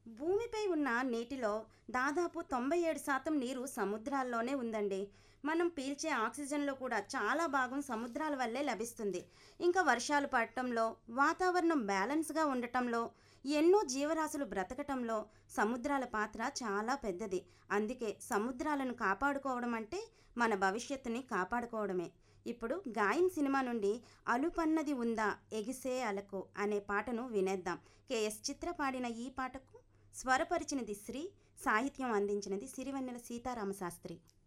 భూమిపై ఉన్న నీటిలో దాదాపు తొంభై ఏడు శాతం నీరు సముద్రాల్లోనే ఉందండి మనం పీల్చే ఆక్సిజన్లో కూడా చాలా భాగం సముద్రాల వల్లే లభిస్తుంది ఇంకా వర్షాలు పడటంలో వాతావరణం బ్యాలెన్స్గా ఉండటంలో ఎన్నో జీవరాశులు బ్రతకటంలో సముద్రాల పాత్ర చాలా పెద్దది అందుకే సముద్రాలను కాపాడుకోవడం అంటే మన భవిష్యత్తుని కాపాడుకోవడమే ఇప్పుడు గాయన్ సినిమా నుండి అలుపన్నది ఉందా ఎగిసే అలకు అనే పాటను వినేద్దాం కేఎస్ చిత్ర పాడిన ఈ పాటకు స్వరపరిచినది శ్రీ సాహిత్యం అందించినది సిరివెన్నెల సీతారామ శాస్త్రి